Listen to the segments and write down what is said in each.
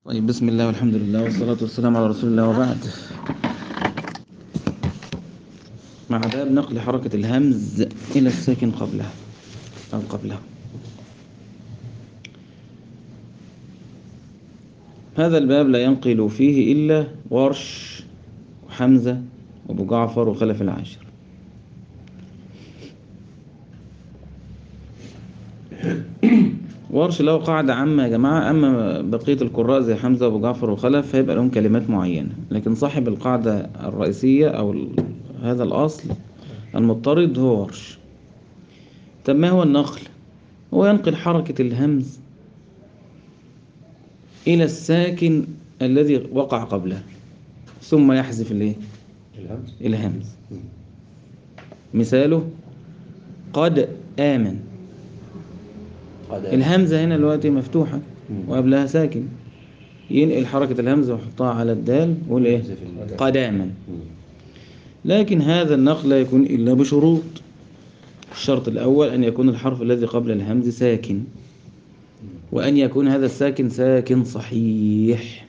طيب بسم الله والحمد لله والصلاة والسلام على رسول الله وبعد مع باب نقل حركة الهمز إلى الساكن قبلها أو قبله هذا الباب لا ينقل فيه إلا ورش وحمزة وأبو جعفر وخلف العاشر ورش له قاعدة عامة يا جماعة أما بقية القراء زي حمزة وأبو جعفر وخلف فيبقى لهم كلمات معينة لكن صاحب القاعدة الرئيسية أو ال- هذا الأصل المضطرد هو ورش طب ما هو النقل؟ هو ينقل حركة الهمز إلى الساكن الذي وقع قبله ثم يحذف الايه؟ الهمز الهمز مثاله قد آمن قد الهمزة هنا دلوقتي مفتوحة مم. وقبلها ساكن ينقل حركة الهمزة ويحطها على الدال ويقول ايه يحذف ال- قداما مم. لكن هذا النقل لا يكون إلا بشروط الشرط الأول أن يكون الحرف الذي قبل الهمز ساكن وأن يكون هذا الساكن ساكن صحيح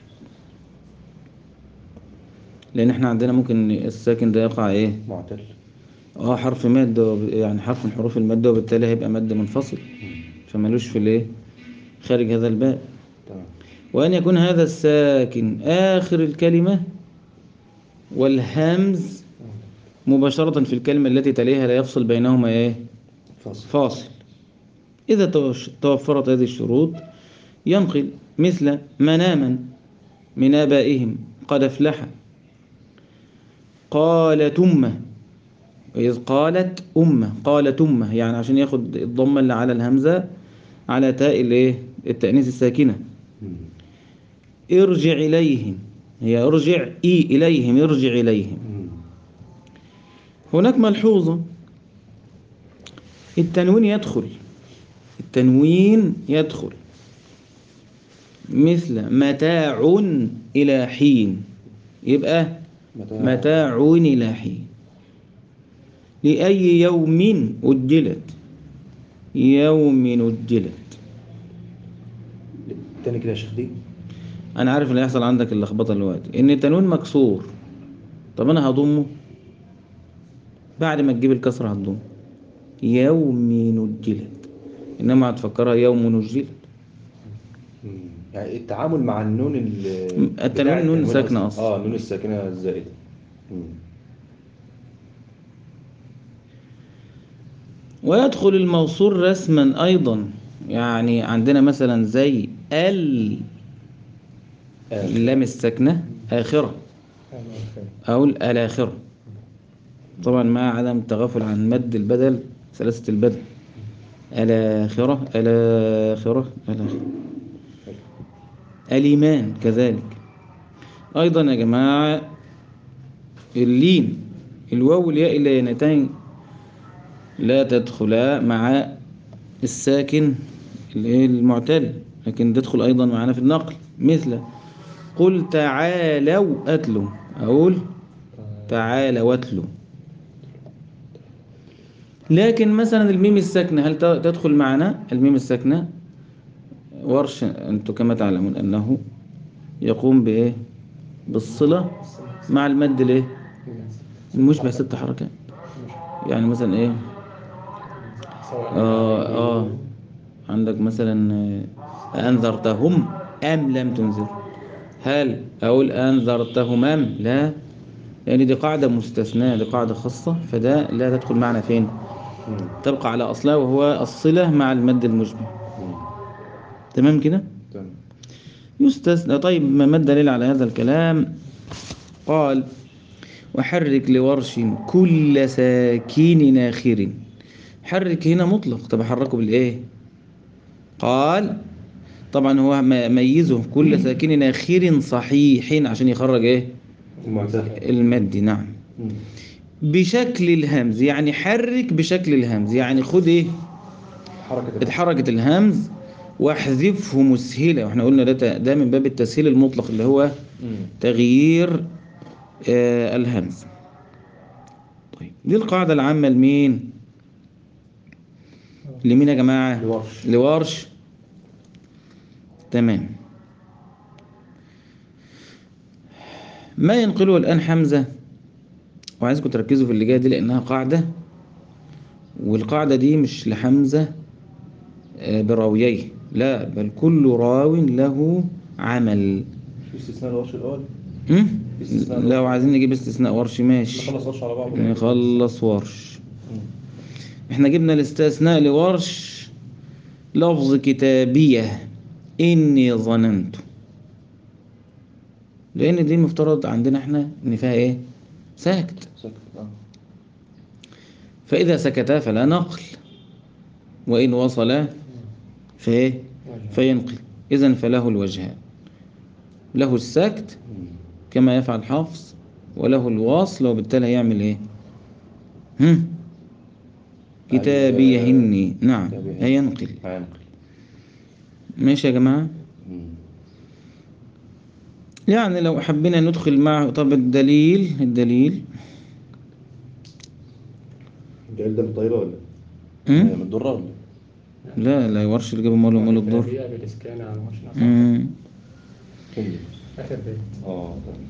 لأن احنا عندنا ممكن الساكن ده يقع ايه معتل اه حرف مادة وب- يعني حرف من حروف المادة وبالتالي هيبقى مادة منفصل فمالوش في الايه خارج هذا الباب تمام وأن يكون هذا الساكن آخر الكلمة والهمز مباشرة في الكلمة التي تليها لا يفصل بينهما إيه؟ فصل فاصل إذا توش- توفرت هذه الشروط ينقل مثل مناما من آبائهم قد أفلح قالت أمة إذ قالت أمة قالت أمة يعني عشان ياخد الضمة اللي على الهمزة على تاء الإيه؟ التأنيث الساكنة مم. ارجع إليهم هي ارجع إي إليهم ارجع إليهم مم. هناك ملحوظة التنوين يدخل التنوين يدخل مثل متاع إلى حين يبقى متاع متاع إلى حين لأي يوم أجلت يوم أجلت تاني كده يا شيخ دي أنا عارف اللي هيحصل عندك اللخبطة دلوقتي إن التنوين مكسور طب أنا هضمه بعد ما تجيب الكسرة هتضمه يوم نجلت إنما هتفكرها يوم نجلت مم. يعني التعامل مع النون ال التنوين بتاع نون التنوين ساكنة أصلا. أصلا. اه النون الساكنة الزائدة مم. ويدخل الموصول رسما أيضا يعني عندنا مثلا زي ال آه. اللام الساكنة آخرة أو الآخرة طبعا مع عدم التغافل عن مد البدل ثلاثة البدل الآخرة الآخرة الآخرة الإيمان كذلك أيضا يا جماعة اللين الواو والياء اللينتين لا تدخلا مع الساكن اللي هي المعتل لكن تدخل أيضا معنا في النقل مثل قل تعالوا أتلوا أقول تعالوا أتلوا لكن مثلا الميم الساكنة هل ت- تدخل معنا الميم الساكنة ورش أنتم كما تعلمون أنه يقوم بإيه بالصلة مع المد الإيه المشبه ست حركات يعني مثلا إيه آه آه عندك مثلا آه، أنذرتهم أم لم تنذر هل أقول أنذرتهم أم لا يعني دي قاعدة مستثناة دي قاعدة خاصة فده لا تدخل معنا فين مم. تبقى على أصلها وهو الصلة مع المد المشبه مم. تمام كده تمام يستثنى طيب ما ما الدليل على هذا الكلام قال وحرك لورش كل ساكين آخر حرك هنا مطلق طب أحركه بالإيه قال طبعا هو م- ميزه كل ساكن آخر صحيح عشان يخرج إيه المعتل المد نعم مم. بشكل الهمز يعني حرك بشكل الهمز يعني خد إيه حركة اتحركت الهمز واحذفه مسهلة واحنا قلنا ده ت- ده من باب التسهيل المطلق اللي هو مم. تغيير آه الهمز طيب دي القاعدة العامة لمين لمين يا جماعة لورش لورش تمام ما ينقله الآن حمزة وعايزكم تركزوا في اللي جاية دي لأنها قاعدة والقاعدة دي مش لحمزة آه، براوييه لا بل كل راو له عمل في استثناء الورش الاول هم؟ استثناء لو عايزين نجيب استثناء ورش ماشي نخلص ورش على بعض نخلص ورش مم. احنا جبنا الاستثناء لورش لفظ كتابية إني ظننت لأن دي المفترض عندنا احنا إن فيها إيه؟ ساكت سكت اه فإذا سكتا فلا نقل وإن وصلا فإيه؟ فينقل إذا فله الوجهان له السكت مم. كما يفعل حفص وله الواصل وبالتالي هيعمل إيه؟ هم؟ كتابيهن نعم كتابيهن. هينقل هينقل ماشي يا جماعة مم. يعني لو حبينا ندخل معه طب الدليل الدليل الجعل ده من الطيبة ولا؟ هم؟ من الضرة ولا؟ لا لا يورش اللي جابه ماله ماله الضر التربية بالإسكان على المشنع صح؟ مم. كله آخر بيت اه تمام.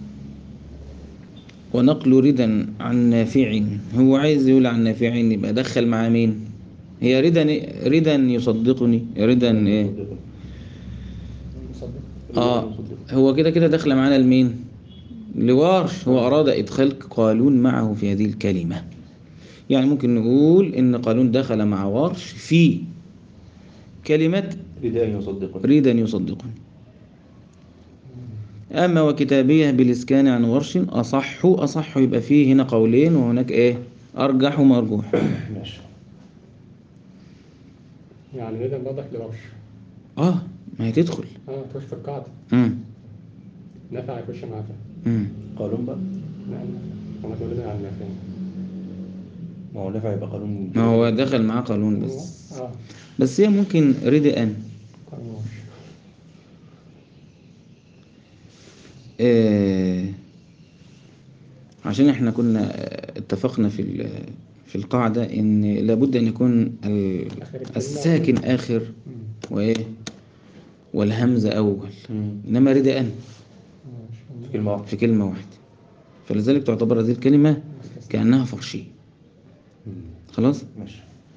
ونقل ردا عن نافع هو عايز يقول عن نافع يبقى دخل مع مين هي ردا ردا يصدقني ردا ايه صدقني. مصدق اه هو كده كده داخله معانا لمين لورش هو اراد ادخال قالون معه في هذه الكلمه يعني ممكن نقول ان قالون دخل مع ورش في كلمه رداء يصدقني ريدا يصدقني أما وكتابية بالإسكان عن ورش أصح أصح يبقى فيه هنا قولين وهناك إيه أرجح ومرجوح ماشي يعني ندم واضح لورش آه ما هي تدخل اه تخش في القاعدة مم. نفع يخش معاك مم. قانون بقى نعم انا اتولدنا على النافع ما هو نفع يبقى قانون ما هو دخل معاه قانون بس اه بس هي ممكن ردءا قانون ورش آه عشان احنا كنا آه، اتفقنا في ال- في القاعدة إن لابد أن يكون ال- آخر الكلمة. الساكن آخر مم. وإيه والهمزة أول مم. إنما ردءا ماشي. في كلمة واحدة في كلمة واحدة فلذلك تعتبر هذه الكلمة كأنها فرشية مم. خلاص ماشي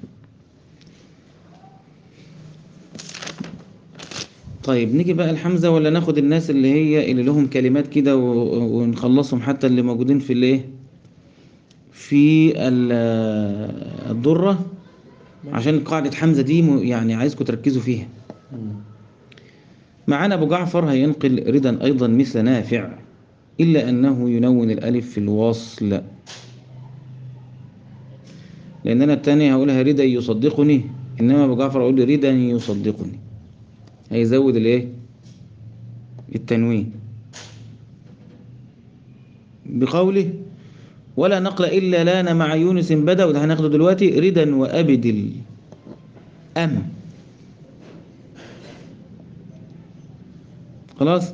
طيب نيجي بقى الحمزة ولا ناخد الناس اللي هي اللي لهم كلمات كده و- ونخلصهم حتى اللي موجودين في الايه في ال- الضرة عشان قاعدة حمزة دي م- يعني عايزكم تركزوا فيها مم. معانا أبو جعفر هينقل ردا أيضا مثل نافع إلا أنه ينون الألف في الوصل لأن أنا التانية هقولها ردا يصدقني إنما أبو جعفر أقول ردا يصدقني هيزود الإيه التنوين بقوله ولا نقل إلا لان مع يونس بدا وده هناخده دلوقتي ردا وأبد الأم خلاص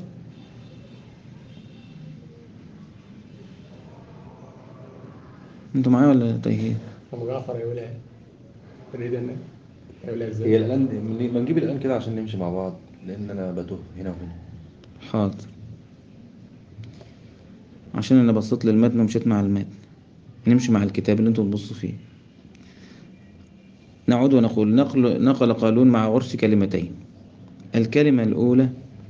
انتوا معايا ولا تايهين ابو جعفر يقول ايه؟ يريد ان يقول ازاي؟ هي الآن من- ما نجيب الآن كده عشان نمشي مع بعض لأن أنا بتوه هنا وهنا حاضر عشان انا بصيت للمتن ومشيت مع المتن نمشي مع الكتاب اللي انتوا بتبصوا فيه نعود ونقول نقل نقل قالون مع ورش كلمتين الكلمة الأولى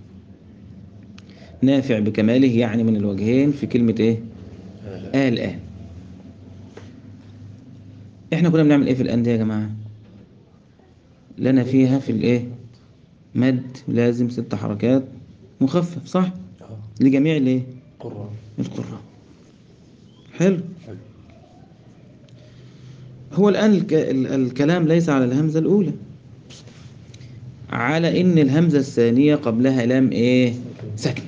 نافع بكماله يعني من الوجهين في كلمة ايه آه الآن احنا كنا بنعمل ايه في الآن دي يا جماعة لنا فيها في الايه مد لازم ست حركات مخفف صح اه لجميع الايه قرة القراء حلو حلو هو الآن الك... ال- الكلام ليس على الهمزة الأولى على إن الهمزة الثانية قبلها لام إيه ساكنة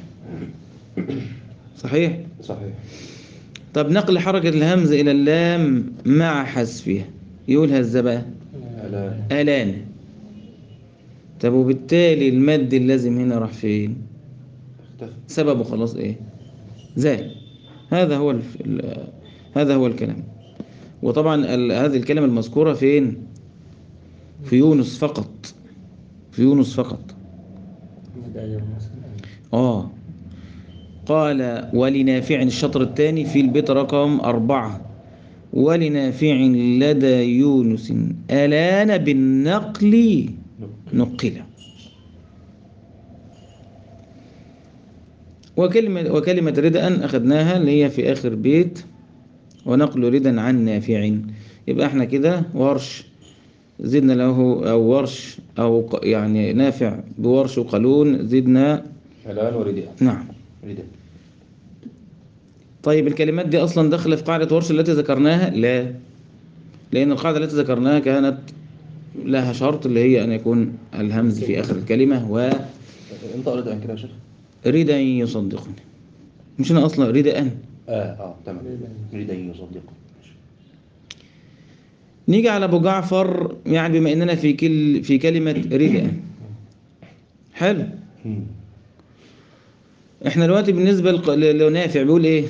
صحيح صحيح طب نقل حركة الهمزة إلى اللام مع حذفها يقولها ازاي بقى ألا ألان طب وبالتالي المد اللازم هنا راح فين اختفى سببه خلاص ايه زال هذا هو الف... ال... هذا هو الكلام وطبعا ال... هذه الكلمة المذكورة فين في يونس فقط في يونس فقط ده يوم مثلا اه قال ولنافع الشطر الثاني في البيت رقم أربعة ولنافع لدى يونس ألان بالنقل نقل وكلمة, وكلمة رداء أخذناها اللي هي في آخر بيت ونقل ردا عن نافع يبقى احنا كده ورش زدنا له أو ورش أو ق- يعني نافع بورش وقالون زدنا الآن ورداء نعم رداء طيب الكلمات دي أصلا داخلة في قاعدة ورش التي ذكرناها لا لأن القاعدة التي ذكرناها كانت لها شرط اللي هي أن يكون الهمز في آخر الكلمة انت قريت عن كده يا شيخ وردا يصدقني مش أنا أصلا ردا اه اه تمام رداء يصدق نيجي على أبو جعفر يعني بما إننا في كل في كلمة ردا حلو مم. احنا دلوقتي بالنسبة لق- ل- لنافع بيقول ايه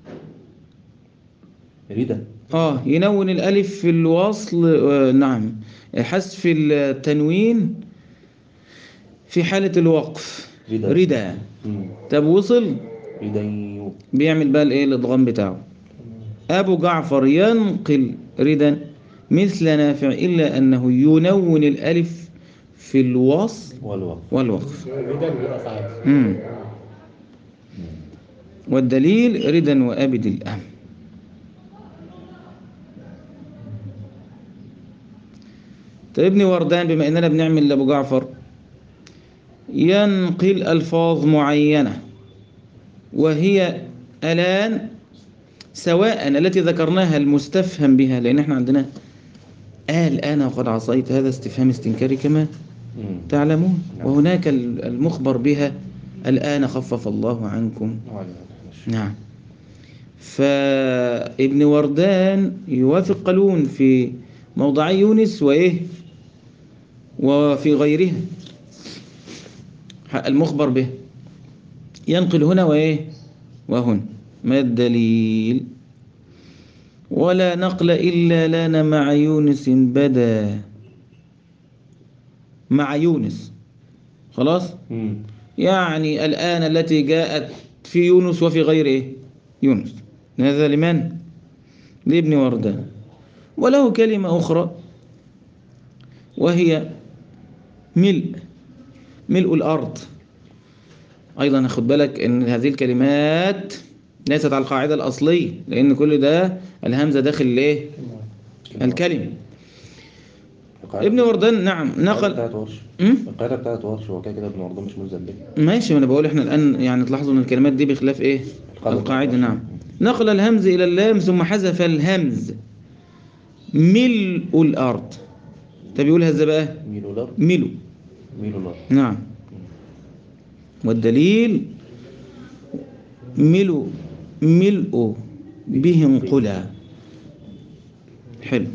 رداء اه ينون الالف في الوصل آه نعم حذف التنوين في حالة الوقف ردا. ردا مم. طب وصل رداء بيعمل بقى الايه الادغام بتاعه ابو جعفر ينقل ردا مثل نافع الا انه ينون الالف في الوصل والوقف والوقف ردا بالأصعد مم. والدليل ردا وابد الامر طيب ابن وردان بما اننا بنعمل لابو جعفر ينقل الفاظ معينه وهي الان سواء التي ذكرناها المستفهم بها لان احنا عندنا قال انا وقد عصيت هذا استفهام استنكاري كما مم. تعلمون نعم. وهناك ال- المخبر بها الآن خفف الله عنكم وعلى نعم فابن وردان يوافق قالون في موضعي يونس وإيه وفي غيرها المخبر به ينقل هنا وإيه وهنا ما الدليل ولا نقل إلا لنا مع يونس بدا مع يونس خلاص مم. يعني الآن التي جاءت في يونس وفي غير إيه؟ يونس هذا لمن؟ لابن وردان وله كلمة أخرى وهي ملء ملء الأرض أيضا خد بالك أن هذه الكلمات ليست على القاعدة الأصلية لأن كل ده الهمزة داخل الإيه؟ الكلمة القاعدة- ابن وردان نعم القاعدة نقل بتاعت ورش أم؟ القاعدة بتاعت ورش هو كده كده ابن وردان مش ملزم بيه ماشي ما انا بقول احنا الان يعني تلاحظوا ان الكلمات دي بخلاف ايه القاعدة. القاعده نعم نقل الهمز الى اللام ثم حذف الهمز ملء الارض طب يقولها ازاي بقى ميلو الأرض ملء ميلو الأرض نعم والدليل ملء ملء به انقلا حلو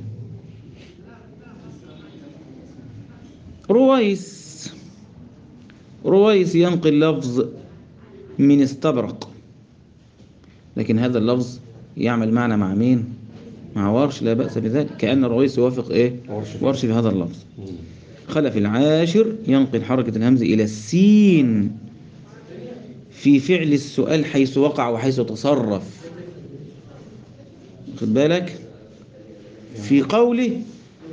رويس رويس ينقل لفظ من استبرق لكن هذا اللفظ يعمل معنى مع مين مع ورش لا بأس بذلك كأن رويس يوافق ايه ورش. ورش في هذا اللفظ مم. خلف العاشر ينقل حركة الهمز إلى السين في فعل السؤال حيث وقع وحيث تصرف خد بالك في قوله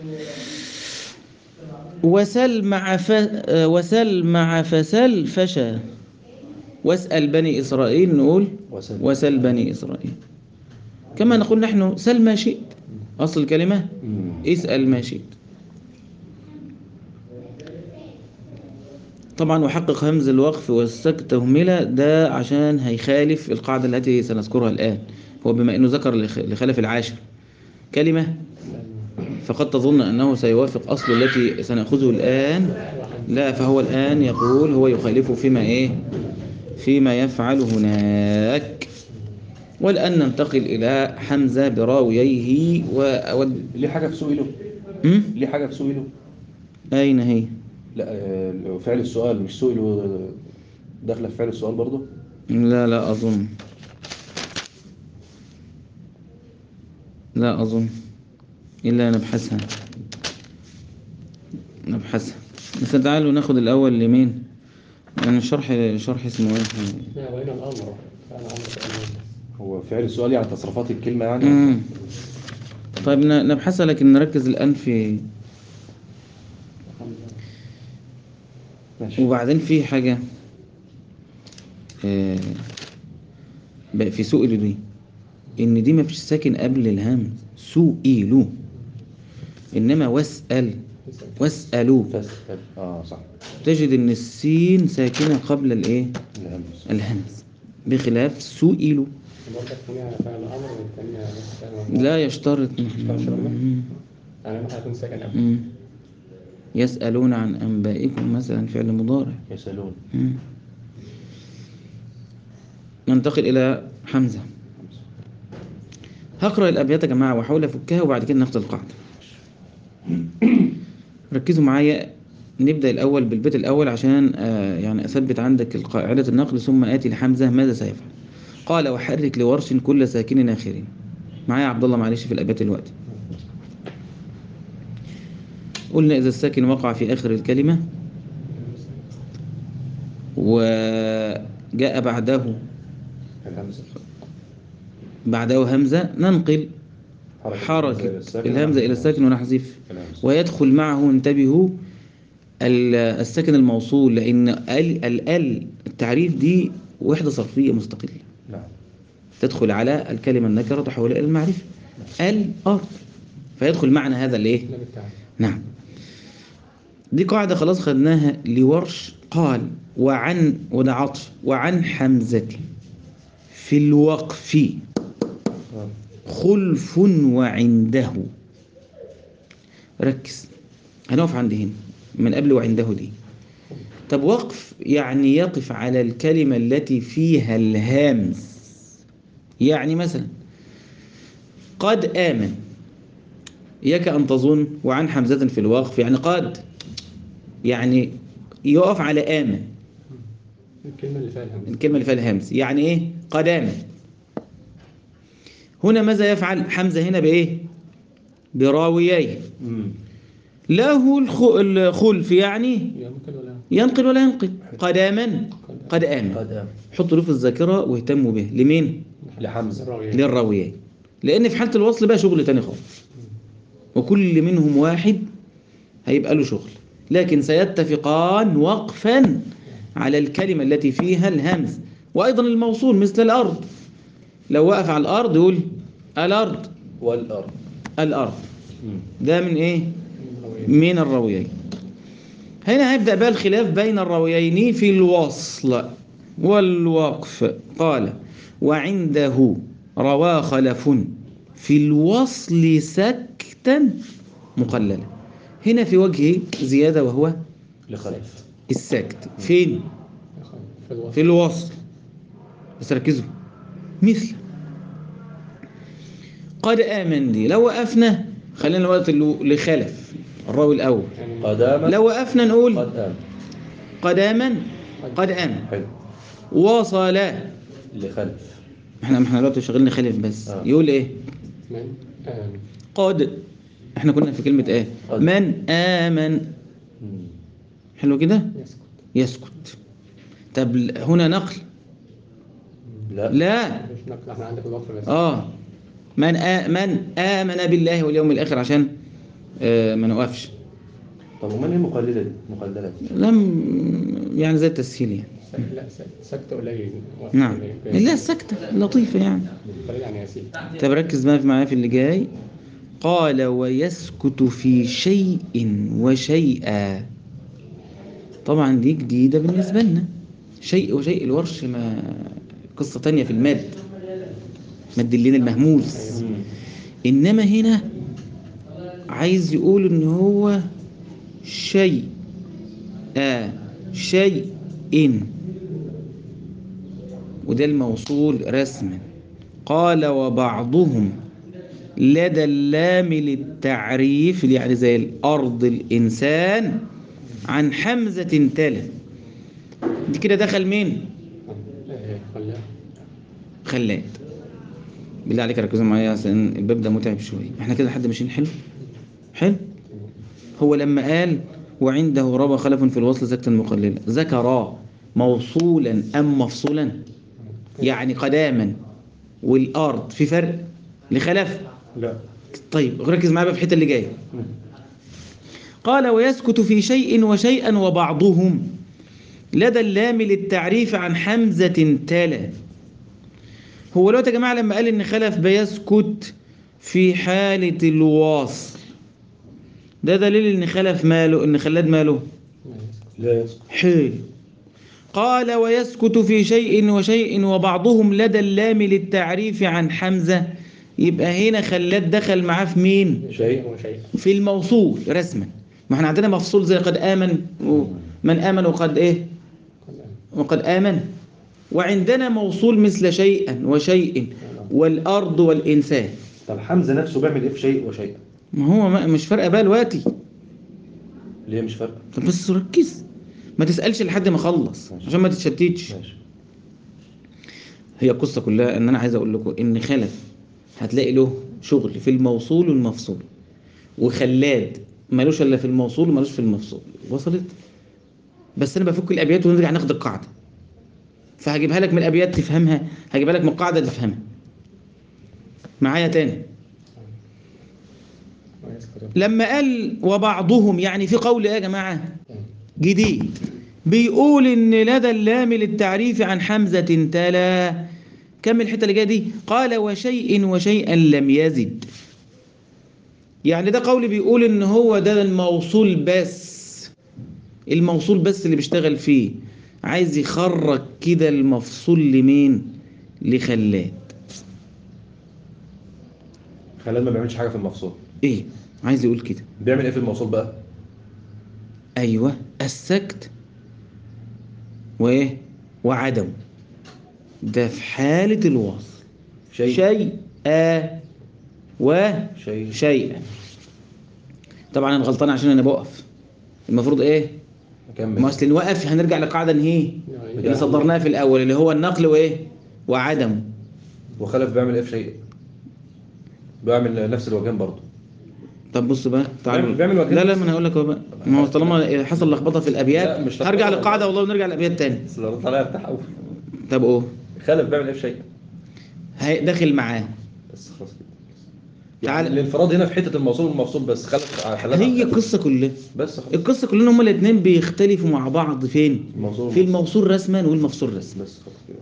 وسل مع ف... وسل مع فسل فشى واسأل بني إسرائيل نقول وسل. وسل بني إسرائيل كما نقول نحن سل ما شئت أصل الكلمة مم. اسأل ما شئت طبعا وحقق همز الوقف والسكت تهملة ده عشان هيخالف القاعدة التي سنذكرها الآن هو بما أنه ذكر لخ- لخلف العاشر كلمة فقد تظن أنه سيوافق أصل التي سنأخذه الآن لا فهو الآن يقول هو يخالفه فيما إيه فيما يفعل هناك والآن ننتقل إلى حمزة براوييه وأود ليه حاجة في سؤاله م? ليه حاجة في سؤاله أين هي؟ لا آه، فعل السؤال مش سؤاله آه، داخلة في فعل السؤال برضه لا لا أظن لا أظن إلا نبحثها نبحثها بس تعالوا ناخد الأول لمين يعني الشرح شرح اسمه ايه لا وين الأمر فأنا عمرك أمين هو فعل السؤال يعني تصرفات الكلمة يعني مم. طيب ن- نبحث لكن نركز الآن في ماشي وبعدين في حاجة آه، بقى في سئلوا دي إن دي ما فيش ساكن قبل الهمز سئلوا إنما واسأل واسألوا فاسأل اه صح تجد إن السين ساكنة قبل الإيه الهمز الهمز بخلاف سئلوا برضك هنا فعل أمر والثانية بس فعل لا يشترط يشترط. مم. يعني ما هيكون ساكن قبل مم. يسألون عن أنبائكم مثلا فعل مضارع يسألون مم. ننتقل إلى حمزة هقرأ الأبيات يا جماعة وأحاول أفكها وبعد كده ناخد القاعدة ركزوا معايا نبدأ الأول بالبيت الأول عشان آه، يعني أثبت عندك قاعدة النقل ثم آتي لحمزة ماذا سيفعل قال وحرك لورش كل ساكن آخر معايا يا عبد الله معلش في الأبيات دلوقتي قلنا إذا الساكن وقع في آخر الكلمة وجاء بعده الهمزة بعده همزة ننقل حركة الهمزة إلى الساكن ونحذف الهمزة ويدخل معه انتبهوا ال- الساكن الموصول لأن ال ال ال التعريف دي وحدة صرفية مستقلة نعم تدخل على الكلمة النكرة تحولها إلى المعرفة الأرض فيدخل معنى هذا الإيه؟ لا بالتعب نعم دي قاعدة خلاص خدناها لورش قال وعن وده عطف وعن حمزة في الوقف آه. خلف وعنده ركز هنقف عند هنا من قبل وعنده دي طب وقف يعني يقف على الكلمة التي فيها الهامز يعني مثلا قد آمن إياك أن تظن وعن حمزة في الوقف يعني قد يعني يقف على آمن الكلمة اللي فيها الهمزة الكلمة اللي فيها الهمز يعني إيه قد آمن هنا ماذا يفعل حمزة هنا بإيه براويين مم. له الخ- الخلف يعني يمكن ولا ينقل ولا ينقل قد آمن قد آمن قد آمن حطوا له في الذاكرة واهتموا به لمين لحمزة الراوية للراويين لأن في حالة الوصل بقى شغل تاني خالص وكل منهم واحد هيبقى له شغل لكن سيتفقان وقفا على الكلمة التي فيها الهمز وأيضا الموصول مثل الأرض لو وقف على الأرض يقول الأرض والأرض الأرض مم. ده من إيه؟ الراوية من الراويين هنا هيبدأ بقى الخلاف بين الراويين في الوصل والوقف قال وعنده روى خلف في الوصل سكتا مقللا هنا في وجه زيادة وهو لخلف السكت فين في الوصف في الوصل بس ركزوا مثل قد آمن دي لو وقفنا خلينا الوقت اللي لخلف الراوي الأول يعني قد آمن لو وقفنا نقول قد آمن قد آمن قد آمن حلو وصل لخلف احنا احنا دلوقتي شغالين خلف بس آه. يقول ايه من آمن قد احنا كنا في كلمة ايه قد. من آمن مم. حلو كده يسكت يسكت طب ل- هنا نقل لا لا مش نقل احنا عندك الوصف بس اه من آ من آمن بالله واليوم الآخر عشان آه ما نوقفش طب ومن هي المقلدة دي مقلدة دي لم يعني زي التسهيل يعني سك- لا سك- سكت قليل وقف نعم قليل. لا السكتة لطيفة يعني قليل يعني يسير طب ركز بقى معايا في اللي جاي قال ويسكت في شيء وشيئا طبعا دي جديدة بالنسبة لنا شيء وشيء الورش ما قصة تانية في الماد مد اللين المهموس مم. إنما هنا عايز يقول إن هو شيء آه شيء إن وده الموصول رسما قال وبعضهم لدى اللام للتعريف يعني زي الأرض الإنسان عن حمزة تلا دي كده دخل مين؟ آه، خلاه خلاد بالله عليك ركزوا معايا عشان الباب ده متعب شويه احنا كده لحد ماشيين حلو حلو هو لما قال وعنده روى خلف في الوصل سكتا مقللا ذكر موصولا ام مفصولا يعني قداما والارض في فرق لخلف لا طيب ركز معايا بقى في الحته اللي جايه قال ويسكت في شيء وشيئا وبعضهم لدى اللام للتعريف عن حمزة تلا هو دلوقتي يا جماعة لما قال إن خلف بيسكت في حالة الوصل ده دليل إن خلف ماله إن خلاد ماله لا يسكت حلو قال ويسكت في شيء وشيء وبعضهم لدى اللام للتعريف عن حمزة يبقى هنا خلاد دخل معاه في مين شيء وشيء في الموصول رسما ما احنا عندنا مفصول زي قد آمن و- من آمن وقد إيه وقد آمن وعندنا موصول مثل شيئا وشيء والأرض والإنسان طب حمزه نفسه بيعمل ايه في شيء وشيء ما هو ما مش فارقة بقى دلوقتي ليه مش فارقه طب بس ركز ما تسألش لحد ما اخلص عشان ما تتشتتش ماشي هي القصة كلها ان انا عايز اقول لكم ان خلف هتلاقي له شغل في الموصول والمفصول وخلاد مالوش الا في الموصول ومالوش في المفصول وصلت بس انا بفك الابيات ونرجع ناخد القاعدة فهجيبها لك من الابيات تفهمها هجيبها لك من القاعدة تفهمها معايا تاني ويسكت لما قال وبعضهم يعني في قول ايه يا جماعة جديد بيقول ان لدى اللام للتعريف عن حمزة تلا كمل الحتة اللي جايه دي قال وشيء وشيئا لم يزد يعني ده قول بيقول ان هو ده الموصول بس الموصول بس اللي بيشتغل فيه عايز يخرج كده المفصول لمين لخلاد خلال ما بيعملش حاجه في المفصول ايه عايز يقول كده بيعمل ايه في الموصول بقى ايوه السكت وايه وعدم ده في حالة الوصل شيء شيء آ شيء وشيئا طبعا انا غلطان عشان انا بقف المفروض ايه كمل ما اصل نوقف هنرجع لقاعده نهي يعني اللي صدرناها في الاول اللي هو النقل وايه وعدم وخلف بيعمل ايه في شيء بيعمل نفس الوجهين برضه طب بص بقى تعالوا بيعمل- بيعمل وجهين لا لا بس. ما انا هقول لك اهو بقى ما هو طالما حصل لخبطه في لا، الابيات مش هرجع لخبطة. للقاعده والله ونرجع للابيات تاني بس لو طلع ارتاح قوي طب اوه خلف بيعمل ايه في شيء هي- داخل معاه بس خلاص كده تعال. يعني الانفراد هنا في حته الموصول والمفصول بس خلف خلف هي القصه كلها بس خلاص القصه كلها ان هما الاثنين بيختلفوا مع بعض فين الموصول في الموصول رسما والمفصول رسما بس خلاص كده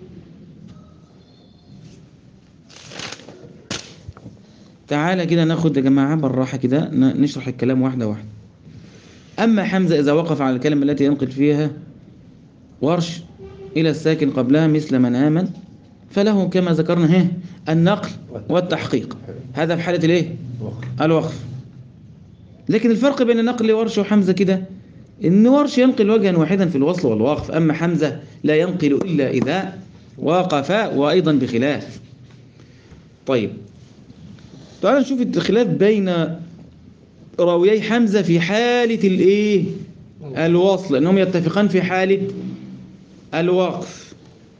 تعالى كده ناخد يا جماعة بالراحة كده ن- نشرح الكلام واحدة واحدة أما حمزة إذا وقف على الكلمة التي ينقل فيها ورش إلى الساكن قبلها مثل من آمن فله كما ذكرنا هه النقل والتحقيق هذا في حالة الإيه؟ وقف. الوقف لكن الفرق بين النقل ورش وحمزة كده إن ورش ينقل وجها واحدا في الوصل والوقف أما حمزة لا ينقل إلا إذا وقف وأيضا بخلاف طيب تعال نشوف الخلاف بين راويي حمزة في حالة الايه الوصل انهم يتفقان في حالة الوقف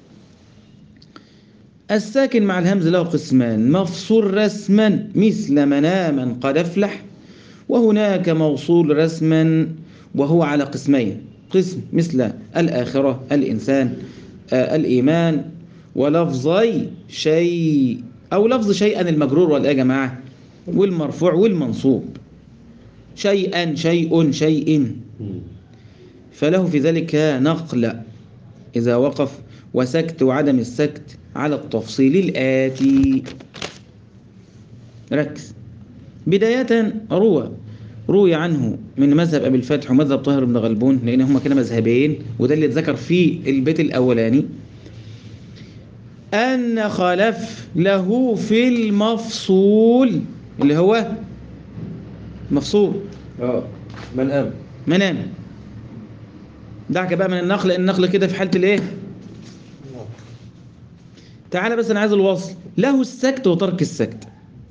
الساكن مع الهمز له قسمان مفصول رسما مثل مناما قد افلح وهناك موصول رسما وهو على قسمين قسم مثل الآخرة الإنسان آه الإيمان ولفظي شيء أو لفظ شيئا المجرور والإيه يا جماعة والمرفوع والمنصوب شيئا شيء شيء مم. فله في ذلك نقل إذا وقف وسكت وعدم السكت على التفصيل الآتي ركز بداية روى روي عنه من مذهب أبي الفتح ومذهب طاهر بن غلبون لأن هما كده مذهبين وده اللي اتذكر في البيت الأولاني أن خلف له في المفصول اللي هو مفصول اه من امن منام دعك بقى من النقل لأن النقل كده في حالة الايه تعالى بس انا عايز الوصل له السكت وترك السكت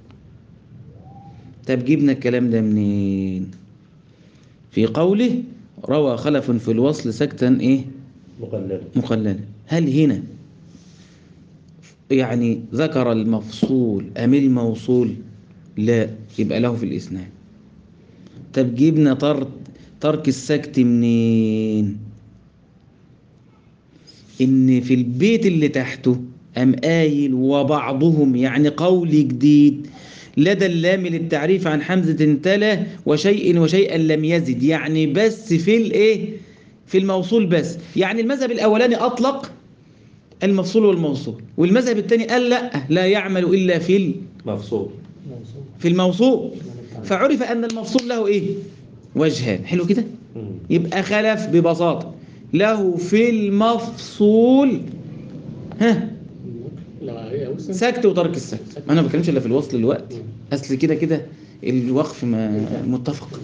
طب جبنا الكلام ده منين في قوله روى خلف في الوصل سكتا ايه مقلد مقللا هل هنا يعني ذكر المفصول أم الموصول لا يبقى له في الإسناد طب جبنا ترك ترك السكت منين ان في البيت اللي تحته ام قايل وبعضهم يعني قول جديد لدى اللام للتعريف عن حمزة تلا وشيء وشيئا لم يزد يعني بس في الايه في الموصول بس يعني المذهب الاولاني اطلق المفصول والموصول والمذهب الثاني قال لا لا يعمل الا في ال- مفصول موصول في الموصول فعرف ان المفصول له ايه وجهان حلو كده مم. يبقى خلف ببساطة له في المفصول ها لا هي وسن سكت وترك السكت انا ما بتكلمش الا في الوصل الوقت اصل كده كده الوقف ما متفق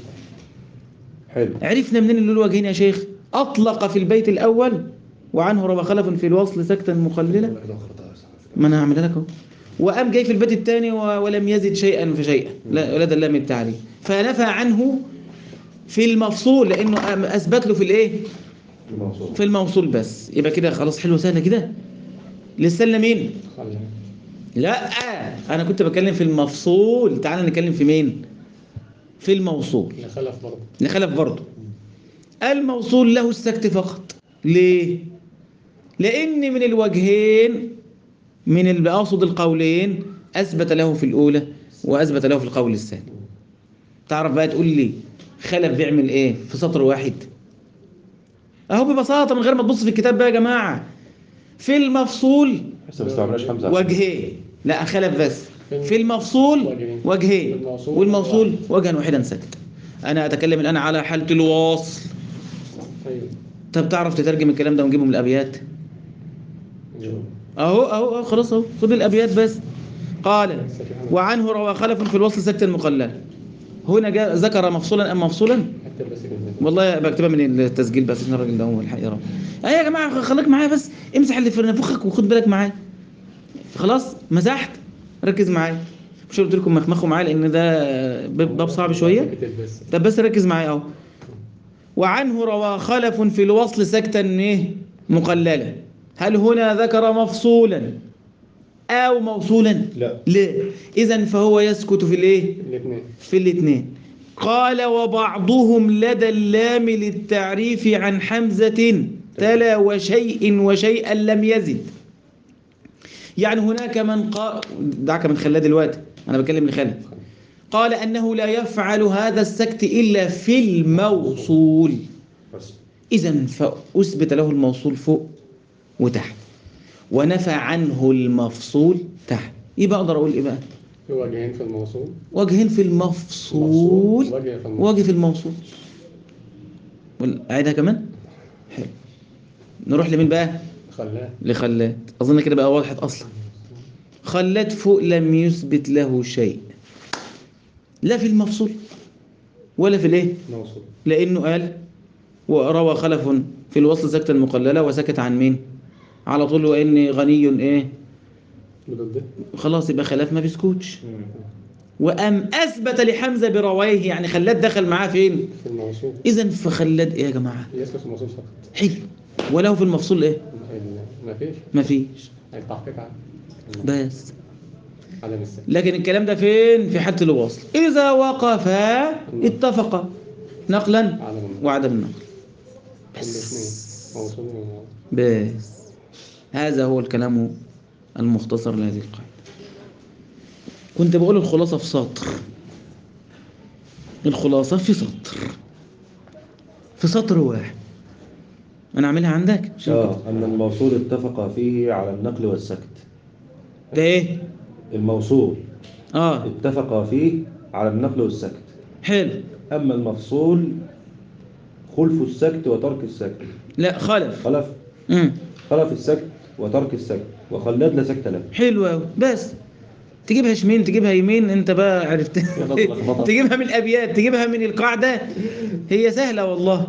حلو عرفنا منين اللي له وجهين يا شيخ اطلق في البيت الاول وعنه روى خلف في الوصل سكتا مخللا ما انا هعملها لك اهو وقام جاي في البيت الثاني و- ولم يزد شيئا فشيئا لا لدى اللام التعريف فنفى عنه في المفصول لانه أم- اثبت له في الايه الموصول في الموصول بس يبقى كده خلاص حلوه سهله كده لسه لنا مين خلى لا انا كنت بتكلم في المفصول تعال نتكلم في مين في الموصول اللي خلف برضه لخلف برضه الموصول له السكت فقط ليه لان من الوجهين من اللي اقصد القولين اثبت له في الاولى واثبت له في القول الثاني تعرف بقى تقول لي خلف بيعمل ايه في سطر واحد اهو ببساطه من غير ما تبص في الكتاب بقى يا جماعه في المفصول بس ما استعملناش حمزة وجهين لا خلف بس في المفصول وجهين. وجهين والموصول والموصول وجها واحدا سكت انا اتكلم الان على حاله الوصل ايوه طب تعرف تترجم الكلام ده ونجيبه من الابيات أيوه. اهو اهو اهو خلاص اهو خد الابيات بس قال وعنه روى خلف في الوصل سكتا مقللا هنا جاء ذكر مفصولا ام مفصولا حتى بس كده والله بكتبها من التسجيل بس عشان الراجل ده هو الحق يا رب ايه يا جماعه خليك معايا بس امسح اللي في نافوخك وخد بالك معايا خلاص مسحت ركز معايا مش قلت لكم مخمخوا معايا لان ده باب صعب شويه كتب بس طب بس ركز معايا اهو وعنه روى خلف في الوصل سكتا ايه مقللا هل هنا ذكر مفصولا او موصولا لا لا اذا فهو يسكت في الايه الاثنين في الاثنين قال وبعضهم لدى اللام للتعريف عن حمزة تلا وشيء وشيئا لم يزد يعني هناك من قال دعك من خلاه دلوقتي أنا بكلم لخالد قال أنه لا يفعل هذا السكت إلا في الموصول بس إذا فأثبت له الموصول فوق وتحت ونفى عنه المفصول تحت يبقى أقدر أقول إيه بقى في وجهين في الموصول وجهين في المفصول وجه في الموصول وجه في الموصول وال- أعيدها كمان حلو نروح لمين بقى خلاه لخلات أظن كده بقى وضحت أصلا خلات فوق لم يثبت له شيء لا في المفصول ولا في الايه موصول لأنه قال وروى خلف في الوصل سكتا مقللة وسكت عن مين على طول وإني غني إيه بضده خلاص يبقى خلاف ما بيسكتش وأم أثبت لحمزة بروايه يعني خلاد دخل معاه فين في الموصول إذا فخلاد إيه يا جماعة يسكت في الموصول فقط حلو وله في المفصول إيه ما فيش مفيش التحقيق على بس عدم السكت لكن الكلام ده فين في حالة الوصل إذا وقفا اتفقا نقلا عدم النقل. وعدم النقل الاثنين موصول وموصول بس هذا هو الكلام المختصر لهذه القاعدة كنت بقول الخلاصة في سطر الخلاصة في سطر في سطر واحد أنا أعملها عندك عشان اه ان الموصول اتفق فيه على النقل والسكت ده إيه الموصول آه اتفق فيه على النقل والسكت حلو اما المفصول خلف السكت وترك السكت لا خلف خلف امم خلف السكت وترك السكت وخلاد لا سكت له حلو أوي بس تجيبها شمين تجيبها يمين انت بقى عرفت لخبطة. تجيبها من الابيات تجيبها من القاعده هي سهله والله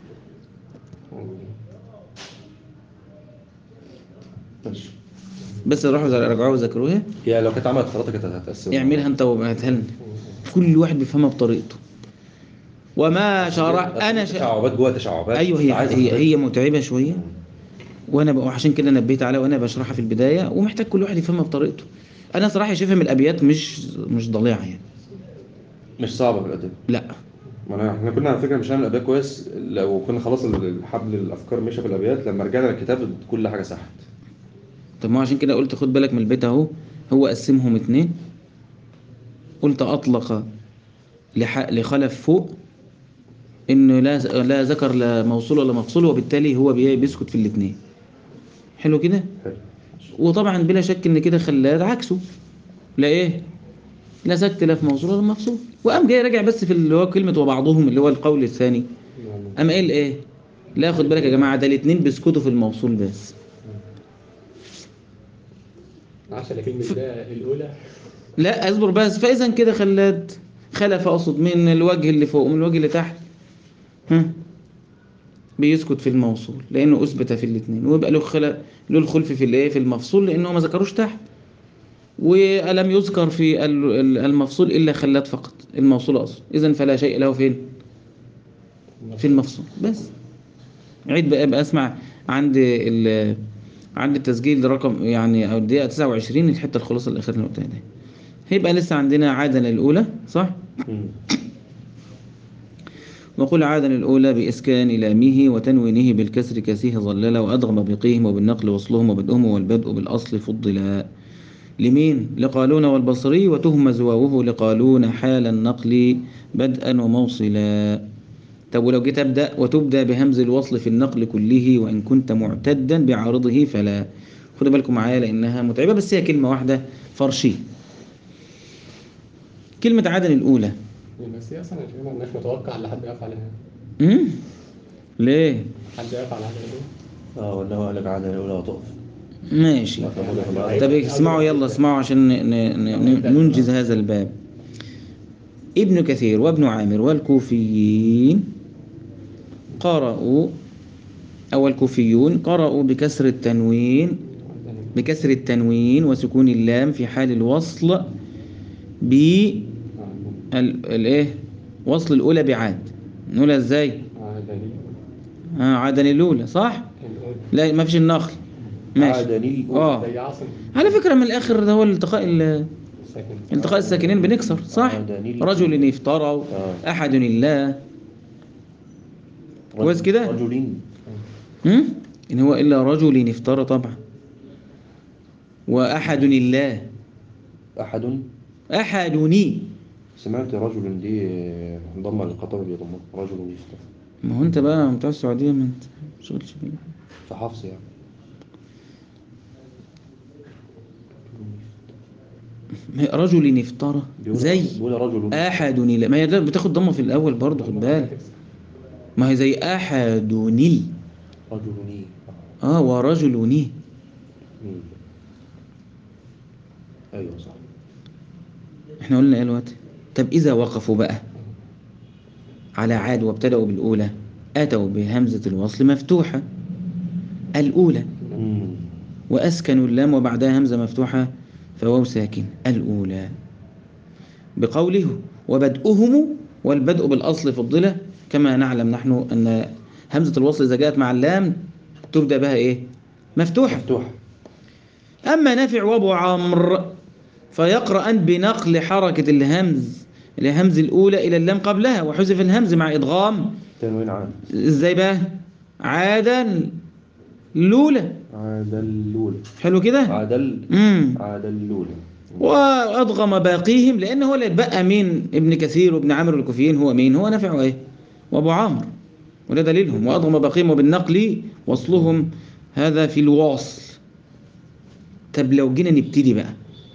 ماشي بس روحوا رجعوها وذاكروها يعني لو كانت عملت خلاطه كانت هتقسمها اعملها انت وابعتها لنا كل واحد بيفهمها بطريقته وما شرح انا ش... تشعبات جوه تشعبات ايوه هي عايز هي, حضرتك- هي متعبه شويه وانا بقى عشان كده نبيت عليها وانا بشرحها في البدايه ومحتاج كل واحد يفهمها بطريقته انا صراحه شايفها من الابيات مش مش ضليعه يعني مش صعبه في الادب لا ما أنا احنا كنا على فكرة مش هنعمل الأبيات كويس لو كنا خلاص الحبل الأفكار ماشية في الأبيات لما رجعنا للكتاب كل حاجة صحت طب ما عشان كده قلت خد بالك من البيت اهو هو قسمهم اتنين قلت اطلق لح... لخلف فوق انه لا لا ذكر لا موصول ولا مفصول وبالتالي هو بي- بيسكت في الاتنين حلو كده حلو وطبعا بلا شك ان كده خلاد عكسه لا ايه لا سكت لا في موصول ولا مفصول وقام جاي راجع بس في اللي هو كلمه وبعضهم اللي هو القول الثاني قام قايل ايه لا خد بالك يا جماعه ده الاتنين بيسكتوا في الموصول بس عشان كلمة ده الأولى لا اصبر بس فاذا كده خلاد خلف اقصد من الوجه اللي فوق ومن الوجه اللي تحت ها بيسكت في الموصول لانه اثبت في الاثنين ويبقى له خلق له الخلف في الايه في المفصول لانه ما ذكروش تحت ولم يذكر في ال- ال- المفصول الا خلاد فقط الموصول اصلا اذا فلا شيء له فين في المفصول بس عيد بقى, بقى اسمع عند ال عند التسجيل رقم يعني او الدقيقه 29 الحته الخلاصه الاخيره اللي قلتها دي هيبقى لسه عندنا عادنا الاولى صح مم. وقل عادنا الأولى بإسكان لامه وتنوينه بالكسر كسيه ظلل وأدغم بقيهم وبالنقل وصلهم وبدؤهم والبدء بالأصل فضلا لمين؟ لقالون والبصري وتهمز واوه لقالون حال النقل بدءا وموصلا طب ولو جيت أبدأ وتبدأ بهمز الوصل في النقل كله وإن كنت معتدا بعارضه فلا خدوا بالكم معايا لأنها متعبة بس هي كلمة واحدة فرشي كلمة عدن الأولى بس هي أصلا يا جماعة مش متوقع إن حد يفعل هنا امم ليه؟ حد يفعل هذا الأولى اه والله قال لك عادة الأولى هتقف ماشي طب اسمعوا يلا اسمعوا عشان ن- ن- ن- ننجز هذا الباب ابن كثير وابن عامر والكوفيين قرأوا أو الكوفيون قرأوا بكسر التنوين بكسر التنوين وسكون اللام في حال الوصل ب ال- الايه وصل الأولى بعاد نقولها ازاي؟ عادني آه عدن الأولى صح؟ الأولى لا ما فيش النقل ماشي عادني الأولى اه زي عاصم على فكرة من الآخر ده هو الالتقاء ال- الساكن التقاء الساكنين بنكسر صح عدني. رجل افتروا آه. أحد الله كويس كده؟ رجلين هم؟ إن هو إلا رجل افترى طبعا وأحد الله أحد أحدني سمعت رجل دي آه، ضم القطر بيضمه رجل يفتح ما هو أنت بقى بتاع السعودية ما أنت شغلش بيه في حفص يعني ما هي رجل افترى بيقول- زي بيقول رجل أحد الله ما هي ده بتاخد ضمة في الأول برضه خد بالك ما هي زي أحدني رجلني اه ورجلني مم. أيوه صح احنا قلنا ايه الوقت طب اذا وقفوا بقى على عاد وابتدأوا بالأولى أتوا بهمزة الوصل مفتوحة الأولى مم. وأسكنوا اللام وبعدها همزة مفتوحة فواو ساكن الأولى بقوله وبدؤهم والبدء بالأصل فضلة كما نعلم نحن أن همزة الوصل إذا جاءت مع اللام تبدأ بها إيه مفتوحة مفتوح أما نافع وأبو عمرو فيقرأن بنقل حركة الهمز الهمز الأولى إلى اللام قبلها وحذف الهمز مع إدغام تنوين عام إزاي بقى عادا الأولى عادل الأولى حلو كده عادل امم عادل الأولى وأضغم باقيهم لأن هو اللي بقى مين ابن كثير وابن عامر الكوفيين هو مين هو نافع وإيه وأبو عمرو وده دليلهم وأضغم باقيهم وبالنقل وصلهم هذا في الواصل طب لو جينا نبتدي بقى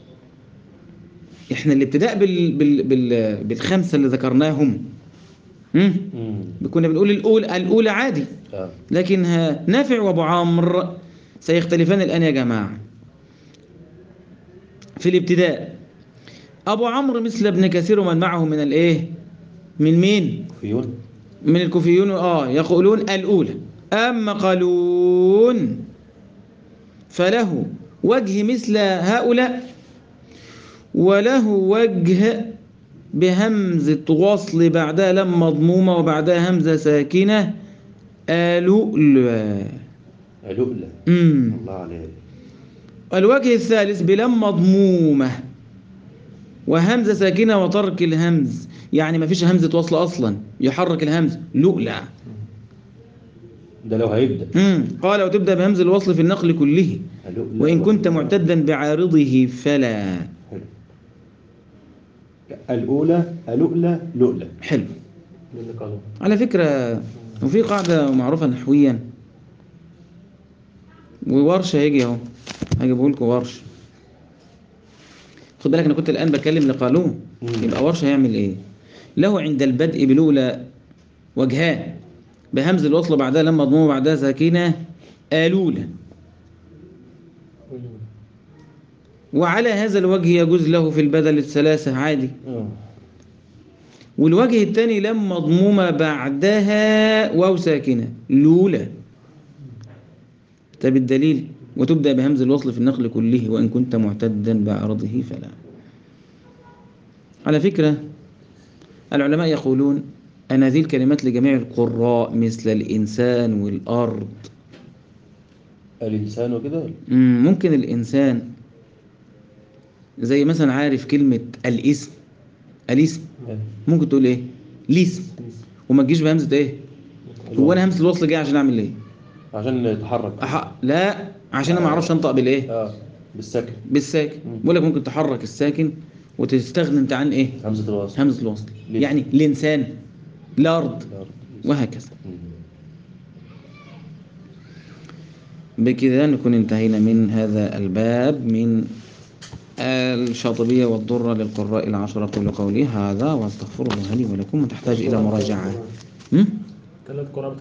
احنا الابتداء بال... بال... بال... بالخمسة اللي ذكرناهم هم؟ مم. كنا بنقول الأولى الأولى عادي آه. لكن ها- نافع وابو عمرو سيختلفان الآن يا جماعة في الابتداء أبو عمرو مثل ابن كثير ومن معه من الإيه من مين كوفيون من الكوفيون آه يقولون الأولى أما قالون فله وجه مثل هؤلاء وله وجه بهمزة وصل بعدها لم مضمومة وبعدها همزة ساكنة ألؤلؤ لؤلؤ أمم. الله عليك يعني ما فيش همزة وصل أصلا يحرك الهمز لؤلع ده لو هيبدأ مم. قال وتبدأ بهمز الوصل في النقل كله ألؤلؤ وإن كنت معتدا بعارضه فلا حلو. الأولى ألؤلة لؤلة حلو من قالوا على فكرة وفي قاعدة معروفة نحويا وورش هيجي اهو هجيبه لكم ورش خد بالك انا كنت الان بكلم لقالون مم. يبقى ورش هيعمل ايه له عند البدء بالاولى وجهان بهمز الوصل بعدها لما مضمومه بعدها ساكنه آلولة وعلى هذا الوجه يجوز له في البدل الثلاثة عادي آه. والوجه الثاني لم مضمومة بعدها واو ساكنة لولا طب الدليل وتبدأ بهمز الوصل في النقل كله وإن كنت معتدا بعرضه فلا على فكرة العلماء يقولون أن هذه الكلمات لجميع القراء مثل الإنسان والأرض الإنسان وكده مم، ممكن الإنسان زي مثلا عارف كلمة الاسم الاسم ممكن تقول ايه ليسم وما تجيش بهمزة ايه هو انا همزة الوصل جاي عشان اعمل ايه عشان يتحرك أح... لا عشان انا ما اعرفش انطق بالايه اه بالسكن بالساكن مم. بقول لك ممكن تحرك الساكن وتستغني انت عن ايه همزة الوصل همزة الوصل ليه؟ يعني الانسان الارض وهكذا مم. بكذا نكون انتهينا من هذا الباب من الشاطبية والضرة للقراء العشرة قول قولي هذا واستغفر الله لي ولكم وتحتاج إلى مراجعة هم؟ ثلاث قرآن